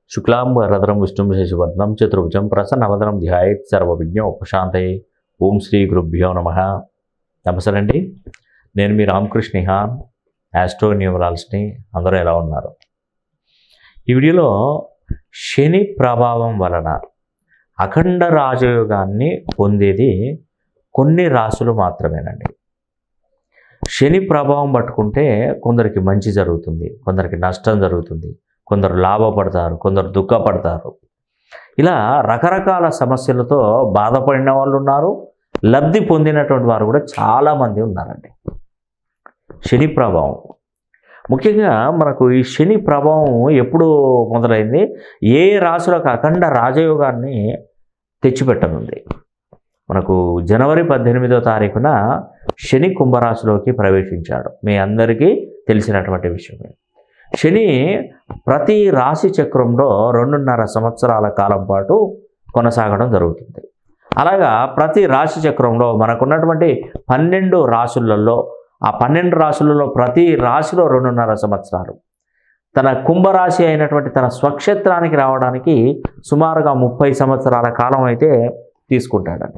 శుక్లాంబరధరం విష్ణుం శశివర్ణం చతుర్భుజం ప్రసన్నవదనం ధ్యాయేత్ సర్వవిజ్ఞ ఉపశాంతయే ఓం శ్రీ గురుభ్యో నమ నమస్తే అండి నేను మీ రామకృష్ణ హాన్ యాస్ట్రో న్యూమరాల్స్ని అందరూ ఎలా ఉన్నారు ఈ వీడియోలో శని ప్రభావం వలన అఖండ రాజయోగాన్ని పొందేది కొన్ని రాసులు మాత్రమేనండి శని ప్రభావం పట్టుకుంటే కొందరికి మంచి జరుగుతుంది కొందరికి నష్టం జరుగుతుంది కొందరు లాభపడతారు కొందరు దుఃఖపడతారు ఇలా రకరకాల సమస్యలతో బాధపడిన వాళ్ళు ఉన్నారు లబ్ధి పొందినటువంటి వారు కూడా చాలామంది ఉన్నారండి శని ప్రభావం ముఖ్యంగా మనకు ఈ శని ప్రభావం ఎప్పుడు మొదలైంది ఏ రాశులకు అఖండ రాజయోగాన్ని తెచ్చిపెట్టనుంది మనకు జనవరి పద్దెనిమిదో తారీఖున శని కుంభరాశిలోకి ప్రవేశించాడు మీ అందరికీ తెలిసినటువంటి విషయమే శని ప్రతి రాశి చక్రంలో రెండున్నర సంవత్సరాల కాలం పాటు కొనసాగడం జరుగుతుంది అలాగా ప్రతి రాశి చక్రంలో మనకున్నటువంటి పన్నెండు రాశులలో ఆ పన్నెండు రాశులలో ప్రతి రాశిలో రెండున్నర సంవత్సరాలు తన కుంభరాశి అయినటువంటి తన స్వక్షేత్రానికి రావడానికి సుమారుగా ముప్పై సంవత్సరాల కాలం అయితే తీసుకుంటాడండి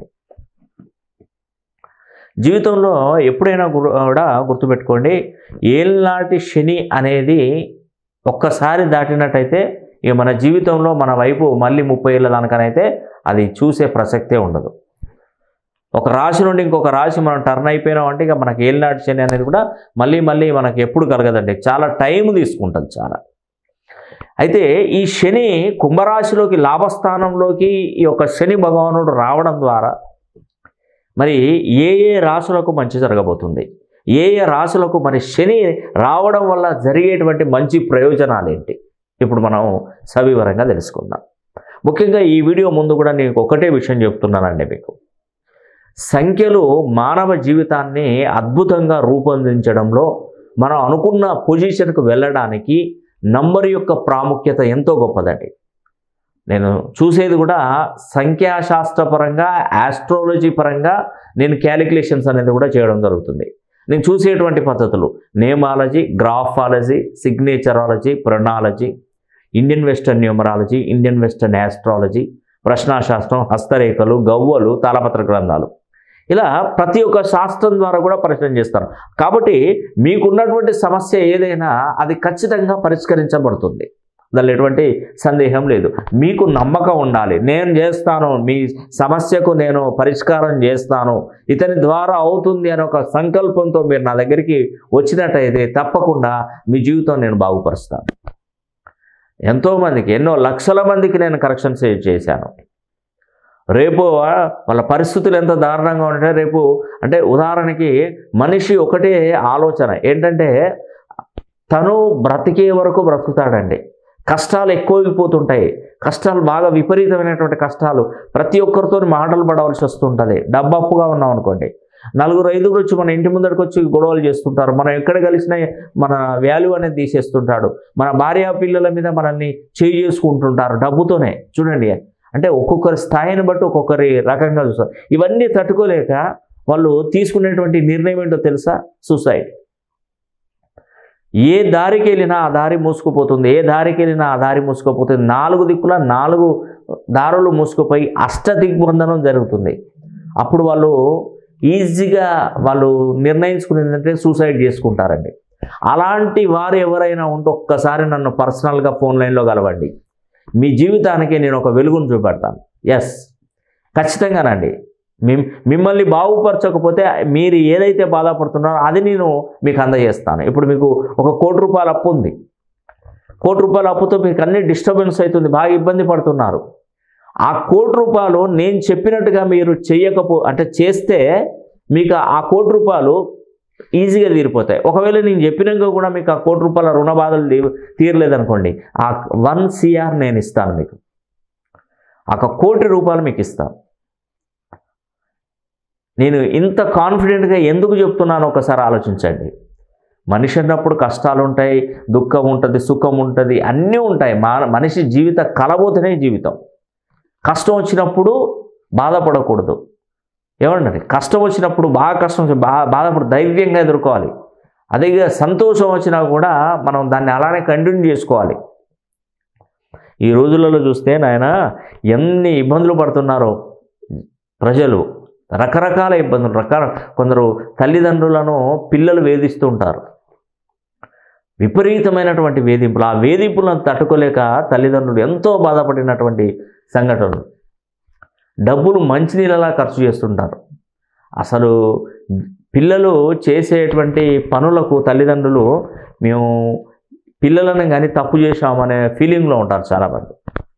జీవితంలో ఎప్పుడైనా గు- కూడా గుర్తుపెట్టుకోండి ఏళ్ళనాటి శని అనేది ఒక్కసారి దాటినట్టయితే ఇక మన జీవితంలో మన వైపు మళ్ళీ ముప్పై ఏళ్ళ దానికనైతే అది చూసే ప్రసక్తే ఉండదు ఒక రాశి నుండి ఇంకొక రాశి మనం టర్న్ అయిపోయినాం అంటే ఇక మనకి ఏళ్ళనాటి శని అనేది కూడా మళ్ళీ మళ్ళీ మనకి ఎప్పుడు కలగదండి చాలా టైం తీసుకుంటుంది చాలా అయితే ఈ శని కుంభరాశిలోకి లాభస్థానంలోకి ఈ యొక్క శని భగవానుడు రావడం ద్వారా మరి ఏ ఏ రాశులకు మంచి జరగబోతుంది ఏ ఏ రాశులకు మరి శని రావడం వల్ల జరిగేటువంటి మంచి ప్రయోజనాలు ఏంటి ఇప్పుడు మనం సవివరంగా తెలుసుకుందాం ముఖ్యంగా ఈ వీడియో ముందు కూడా నేను ఒకటే విషయం చెప్తున్నానండి మీకు సంఖ్యలు మానవ జీవితాన్ని అద్భుతంగా రూపొందించడంలో మనం అనుకున్న పొజిషన్కు వెళ్ళడానికి నంబర్ యొక్క ప్రాముఖ్యత ఎంతో గొప్పదండి నేను చూసేది కూడా సంఖ్యాశాస్త్రపరంగా ఆస్ట్రాలజీ పరంగా నేను క్యాలిక్యులేషన్స్ అనేది కూడా చేయడం జరుగుతుంది నేను చూసేటువంటి పద్ధతులు namology graphology signaturology pronology Indian western numerology Indian western astrology ప్రశ్నాశాస్త్రం హస్తరేఖలు గవ్వలు తాళపత్ర గ్రంథాలు ఇలా ప్రతి ఒక్క శాస్త్రం ద్వారా కూడా పరిశీలన చేస్తారు కాబట్టి మీకున్నటువంటి సమస్య ఏదైనా అది ఖచ్చితంగా పరిష్కరించబడుతుంది దానిలో ఎటువంటి సందేహం లేదు మీకు నమ్మకం ఉండాలి నేను చేస్తాను మీ సమస్యకు నేను పరిష్కారం చేస్తాను ఇతని ద్వారా అవుతుంది అనే ఒక సంకల్పంతో మీరు నా దగ్గరికి వచ్చినట్టయితే తప్పకుండా మీ జీవితం నేను బాగుపరుస్తాను ఎంతోమందికి ఎన్నో లక్షల మందికి నేను కరెక్షన్స్ చేశాను రేపు ఆ, వాళ్ళ పరిస్థితులు ఎంత దారుణంగా ఉంటే రేపు అంటే ఉదాహరణకి మనిషి ఒకటే ఆలోచన ఏంటంటే తను బ్రతికే వరకు బ్రతుకుతాడండి కష్టాలు ఎక్కువైపోతుంటాయి కష్టాలు బాగా విపరీతమైనటువంటి కష్టాలు ప్రతి ఒక్కరితో మాటలు పడవలసి వస్తుంటుంది డబ్బు అప్పుగా ఉన్నాం అనుకోండి నలుగురు ఐదుగురు వచ్చి మన ఇంటి ముందరికి వచ్చి గొడవలు చేస్తుంటారు మనం ఎక్కడ కలిసినా మన వాల్యూ అనేది తీసేస్తుంటాడు మన భార్య పిల్లల మీద మనల్ని చేయి చేసుకుంటుంటారు డబ్బుతోనే చూడండి అంటే ఒక్కొక్కరి స్థాయిని బట్టి ఒక్కొక్కరి రకంగా చూస్తారు ఇవన్నీ తట్టుకోలేక వాళ్ళు తీసుకునేటువంటి నిర్ణయం ఏంటో తెలుసా సూసైడ్ ఏ దారికి వెళ్ళినా ఆ దారి మూసుకుపోతుంది ఏ దారికి వెళ్ళినా ఆ దారి మూసుకుపోతుంది నాలుగు దిక్కుల నాలుగు దారులు మూసుకుపోయి అష్ట దిగ్బంధనం జరుగుతుంది అప్పుడు వాళ్ళు ఈజీగా వాళ్ళు నిర్ణయించుకునేది ఏంటంటే సూసైడ్ చేసుకుంటారండి అలాంటి వారు ఎవరైనా ఉంటే ఒక్కసారి నన్ను పర్సనల్గా ఫోన్ లైన్లో కలవండి మీ జీవితానికి నేను ఒక వెలుగును చూపెడతాను ఎస్ ఖచ్చితంగానండి మిమ్ మిమ్మల్ని బాగుపరచకపోతే మీరు ఏదైతే బాధపడుతున్నారో అది నేను మీకు అందజేస్తాను ఇప్పుడు మీకు ఒక కోటి రూపాయల అప్పు ఉంది కోటి రూపాయల అప్పుతో మీకు అన్ని డిస్టర్బెన్స్ అవుతుంది బాగా ఇబ్బంది పడుతున్నారు ఆ కోటి రూపాయలు నేను చెప్పినట్టుగా మీరు చెయ్యకపో అంటే చేస్తే మీకు ఆ కోటి రూపాయలు ఈజీగా తీరిపోతాయి ఒకవేళ నేను చెప్పినాక కూడా మీకు ఆ కోటి రూపాయల రుణ బాధలు తీ- తీరలేదనుకోండి ఆ వన్ సిఆర్ నేను ఇస్తాను మీకు ఒక కోటి రూపాయలు మీకు ఇస్తాను నేను ఇంత కాన్ఫిడెంట్గా ఎందుకు చెప్తున్నానో ఒకసారి ఆలోచించండి మనిషి అన్నప్పుడు కష్టాలు ఉంటాయి దుఃఖం ఉంటుంది సుఖం ఉంటుంది అన్నీ ఉంటాయి మా మనిషి జీవిత కలబోతేనే జీవితం కష్టం వచ్చినప్పుడు బాధపడకూడదు ఏమంటారు కష్టం వచ్చినప్పుడు బాగా కష్టం వచ్చి బాగా బాధపడి ధైర్యంగా ఎదుర్కోవాలి అదే సంతోషం వచ్చినా కూడా మనం దాన్ని అలానే కంటిన్యూ చేసుకోవాలి ఈ రోజులలో చూస్తే నాయన ఎన్ని ఇబ్బందులు పడుతున్నారో ప్రజలు రకరకాల ఇబ్బందులు రకాల కొందరు తల్లిదండ్రులను పిల్లలు వేధిస్తూ ఉంటారు విపరీతమైనటువంటి వేధింపులు ఆ వేధింపులను తట్టుకోలేక తల్లిదండ్రులు ఎంతో బాధపడినటువంటి సంఘటనలు డబ్బులు మంచినీళ్ళలా ఖర్చు చేస్తుంటారు అసలు పిల్లలు చేసేటువంటి పనులకు తల్లిదండ్రులు మేము పిల్లలను కానీ తప్పు చేశామనే ఫీలింగ్లో ఉంటారు చాలామంది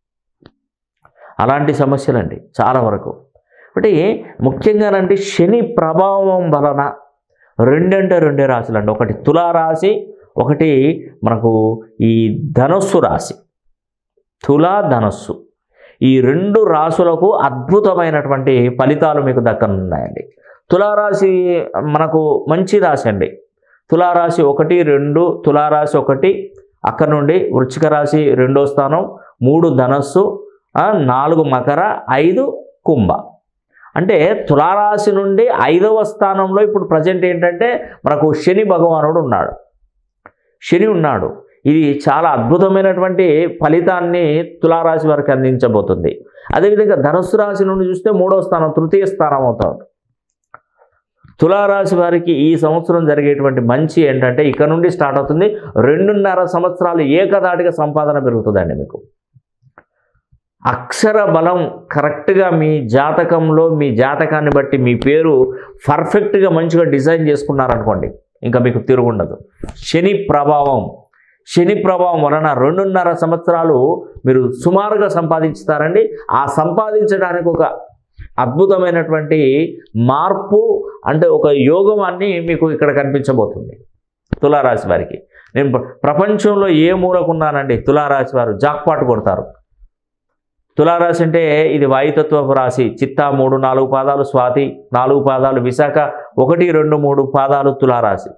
అలాంటి సమస్యలండి చాలా వరకు ఒకటి ముఖ్యంగానంటే శని ప్రభావం వలన రెండంటే రెండే రాశులు అండి ఒకటి తులారాశి ఒకటి మనకు ఈ ధనస్సు రాశి తులా ధనస్సు ఈ రెండు రాశులకు అద్భుతమైనటువంటి ఫలితాలు మీకు దక్కనున్నాయండి తులారాశి మనకు మంచి రాశి అండి తులారాశి ఒకటి రెండు తులారాశి ఒకటి అక్కడ నుండి వృచ్చిక రాశి రెండో స్థానం మూడు ధనస్సు ఆ, నాలుగు మకర ఐదు కుంభ అంటే తులారాశి నుండి ఐదవ స్థానంలో ఇప్పుడు ప్రజెంట్ ఏంటంటే మనకు శని భగవానుడు ఉన్నాడు శని ఉన్నాడు ఇది చాలా అద్భుతమైనటువంటి ఫలితాన్ని తులారాశి వారికి అందించబోతుంది అదేవిధంగా ధనుస్సు రాశి నుండి చూస్తే మూడవ స్థానం తృతీయ స్థానం అవుతుంది తులారాశి వారికి ఈ సంవత్సరం జరిగేటువంటి మంచి ఏంటంటే ఇక్కడ నుండి స్టార్ట్ అవుతుంది రెండున్నర సంవత్సరాలు ఏకదాటిగా సంపాదన పెరుగుతుందండి మీకు అక్షర బలం కరెక్ట్గా మీ జాతకంలో మీ జాతకాన్ని బట్టి మీ పేరు పర్ఫెక్ట్గా మంచిగా డిజైన్ చేసుకున్నారనుకోండి ఇంకా మీకు తిరుగుండదు శని ప్రభావం శని ప్రభావం వలన రెండున్నర సంవత్సరాలు మీరు సుమారుగా సంపాదించుతారండి ఆ సంపాదించడానికి ఒక అద్భుతమైనటువంటి మార్పు అంటే ఒక యోగం అన్ని మీకు ఇక్కడ కనిపించబోతుంది తులారాశి వారికి నేను ప్ర- ప్రపంచంలో ఏ మూలకున్నానండి తులారాశి వారు జాక్పాట్ కొడతారు తులారాశి అంటే ఇది వాయుతత్వపు రాశి చిత్తా మూడు నాలుగు పాదాలు స్వాతి నాలుగు పాదాలు విశాఖ ఒకటి రెండు మూడు పాదాలు తులారాశి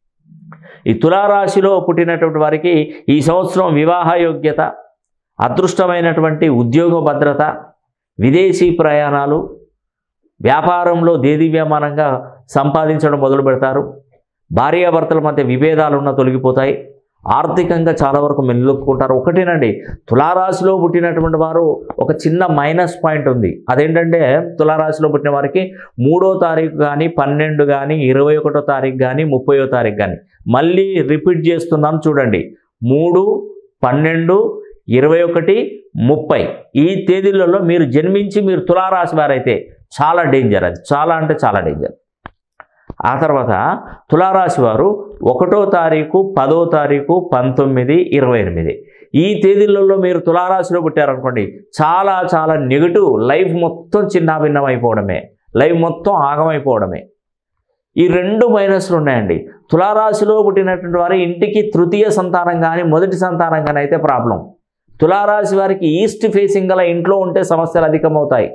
ఈ తులారాశిలో పుట్టినటువంటి వారికి ఈ సంవత్సరం వివాహ యోగ్యత అదృష్టమైనటువంటి ఉద్యోగ భద్రత విదేశీ ప్రయాణాలు వ్యాపారంలో దేదీవ్యమానంగా సంపాదించడం మొదలు పెడతారు భార్యాభర్తల మధ్య విభేదాలు ఉన్న తొలగిపోతాయి ఆర్థికంగా చాలా వరకు మెల్లుకుంటారు ఒకటేనండి తులారాశిలో పుట్టినటువంటి వారు ఒక చిన్న మైనస్ పాయింట్ ఉంది అదేంటంటే తులారాశిలో పుట్టిన వారికి మూడో తారీఖు కానీ పన్నెండు కానీ ఇరవై ఒకటో తారీఖు కానీ ముప్పయో తారీఖు కానీ మళ్ళీ రిపీట్ చేస్తున్నాను చూడండి మూడు పన్నెండు ఇరవై ఒకటి ముప్పై ఈ తేదీలలో మీరు జన్మించి మీరు తులారాశి వారైతే చాలా డేంజర్ అది చాలా అంటే చాలా డేంజర్ ఆ తర్వాత తులారాశి వారు ఒకటో తారీఖు పదో తారీఖు పంతొమ్మిది ఇరవై ఎనిమిది ఈ తేదీలలో మీరు తులారాశిలో పుట్టారనుకోండి చాలా చాలా నెగిటివ్ లైఫ్ మొత్తం చిన్నాభిన్నం అయిపోవడమే లైఫ్ మొత్తం ఆగమైపోవడమే ఈ రెండు మైనస్లు ఉన్నాయండి తులారాశిలో పుట్టినటువంటి వారి ఇంటికి తృతీయ సంతానం కానీ మొదటి సంతానం కానీ అయితే ప్రాబ్లం తులారాశి వారికి ఈస్ట్ ఫేసింగ్ గల ఇంట్లో ఉంటే సమస్యలు అధికమవుతాయి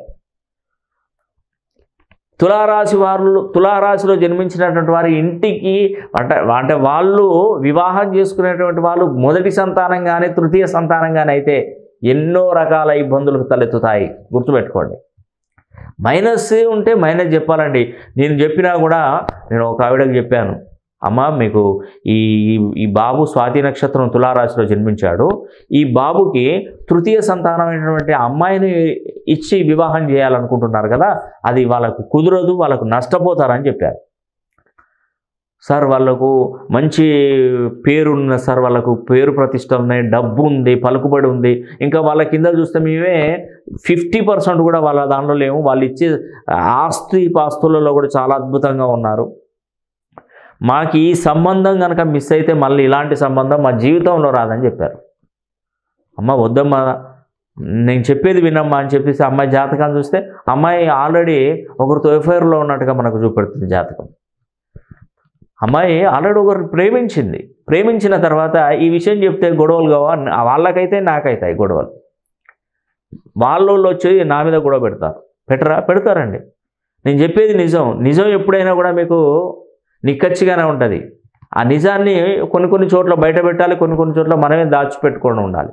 తులారాశి వారు తులారాశిలో జన్మించినటువంటి వారి ఇంటికి అంటే అంటే వాళ్ళు వివాహం చేసుకునేటువంటి వాళ్ళు మొదటి సంతానం కానీ తృతీయ సంతానం కానీ అయితే ఎన్నో రకాల ఇబ్బందులకు తలెత్తుతాయి గుర్తుపెట్టుకోండి మైనస్ ఉంటే మైనస్ చెప్పాలండి నేను చెప్పినా కూడా నేను ఒక ఆవిడకి చెప్పాను అమ్మ మీకు ఈ ఈ బాబు స్వాతి నక్షత్రం తులారాశిలో జన్మించాడు ఈ బాబుకి తృతీయ సంతానమైనటువంటి అమ్మాయిని ఇచ్చి వివాహం చేయాలనుకుంటున్నారు కదా అది వాళ్ళకు కుదరదు వాళ్ళకు నష్టపోతారని చెప్పారు సార్ వాళ్ళకు మంచి పేరు ఉన్న సార్ వాళ్ళకు పేరు ప్రతిష్ట ఉన్నాయి డబ్బు ఉంది పలుకుబడి ఉంది ఇంకా వాళ్ళ కింద చూస్తే మేమే ఫిఫ్టీ పర్సెంట్ కూడా వాళ్ళ దాంట్లో లేము వాళ్ళు ఇచ్చే ఆస్తి పాస్తులలో కూడా చాలా అద్భుతంగా ఉన్నారు మాకు ఈ సంబంధం కనుక మిస్ అయితే మళ్ళీ ఇలాంటి సంబంధం మా జీవితంలో రాదని చెప్పారు అమ్మ వద్దమ్మా నేను చెప్పేది వినమ్మా అని చెప్పేసి అమ్మాయి జాతకాన్ని చూస్తే అమ్మాయి ఆల్రెడీ ఒకరితో ఎఫ్ఐఆర్లో ఉన్నట్టుగా మనకు చూపెడుతుంది జాతకం అమ్మాయి ఆల్రెడీ ఒకరు ప్రేమించింది ప్రేమించిన తర్వాత ఈ విషయం చెప్తే గొడవలు కావా వాళ్ళకైతే నాకైతాయి గొడవలు వాళ్ళు వచ్చి నా మీద గొడవ పెడతారు పెట్టరా పెడతారండి నేను చెప్పేది నిజం నిజం ఎప్పుడైనా కూడా మీకు నిక్కచ్చిగానే ఉంటుంది ఆ నిజాన్ని కొన్ని కొన్ని చోట్ల బయట పెట్టాలి కొన్ని కొన్ని చోట్ల మనమే దాచిపెట్టుకొని ఉండాలి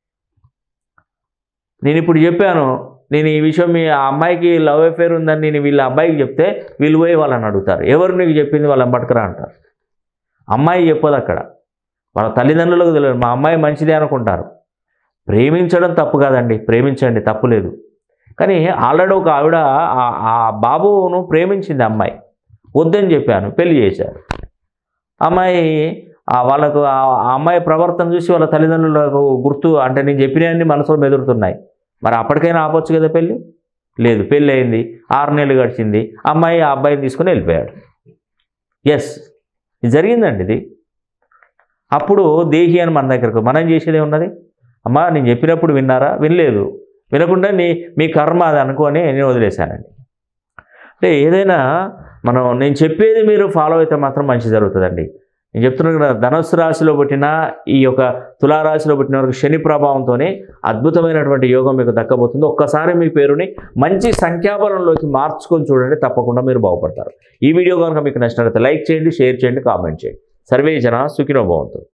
నేను ఇప్పుడు చెప్పాను నేను ఈ విషయం మీ ఆ అమ్మాయికి లవ్ అఫేర్ ఉందని నేను వీళ్ళ అబ్బాయికి చెప్తే వీళ్ళు పోయి వాళ్ళని అడుగుతారు ఎవరు నీకు చెప్పింది వాళ్ళని పట్టుకురా అంటారు అమ్మాయి చెప్పదు అక్కడ వాళ్ళ తల్లిదండ్రులకు తెలియదు మా అమ్మాయి మంచిదే అనుకుంటారు ప్రేమించడం తప్పు కాదండి ప్రేమించండి తప్పు లేదు కానీ ఆల్రెడీ ఒక ఆవిడ ఆ- ఆ బాబును ప్రేమించింది అమ్మాయి వద్దని చెప్పాను పెళ్లి చేశారు అమ్మాయి ఆ వాళ్ళకు ఆ ఆ అమ్మాయి ప్రవర్తన చూసి వాళ్ళ తల్లిదండ్రులకు గుర్తు అంటే నేను చెప్పినవన్నీ మనసులో మెదురుతున్నాయి మరి అప్పటికైనా ఆపొచ్చు కదా పెళ్ళి లేదు పెళ్ళి అయింది ఆరు నెలలు గడిచింది అమ్మాయి ఆ అబ్బాయిని తీసుకుని వెళ్ళిపోయాడు ఎస్ ఇది జరిగిందండి ఇది అప్పుడు దేహి అని మన దగ్గరకు మనం చేసేది ఉన్నది అమ్మా నేను చెప్పినప్పుడు విన్నారా వినలేదు వినకుండా నీ మీ కర్మ అది అనుకొని నేను వదిలేశానండి అంటే ఏదైనా మనం నేను చెప్పేది మీరు ఫాలో అయితే మాత్రం మంచి జరుగుతుందండి నేను చెప్తున్నాను కదా ధనుస్సు రాశిలో పుట్టిన ఈ యొక్క తులారాశిలో పుట్టిన వరకు శని ప్రభావంతోనే అద్భుతమైనటువంటి యోగం మీకు దక్కబోతుంది ఒక్కసారి మీ పేరుని మంచి సంఖ్యాబలంలోకి మార్చుకొని చూడండి తప్పకుండా మీరు బాగుపడతారు ఈ వీడియో కనుక మీకు నచ్చినట్లయితే లైక్ చేయండి షేర్ చేయండి కామెంట్ చేయండి సర్వే జన సుఖినో భవంతు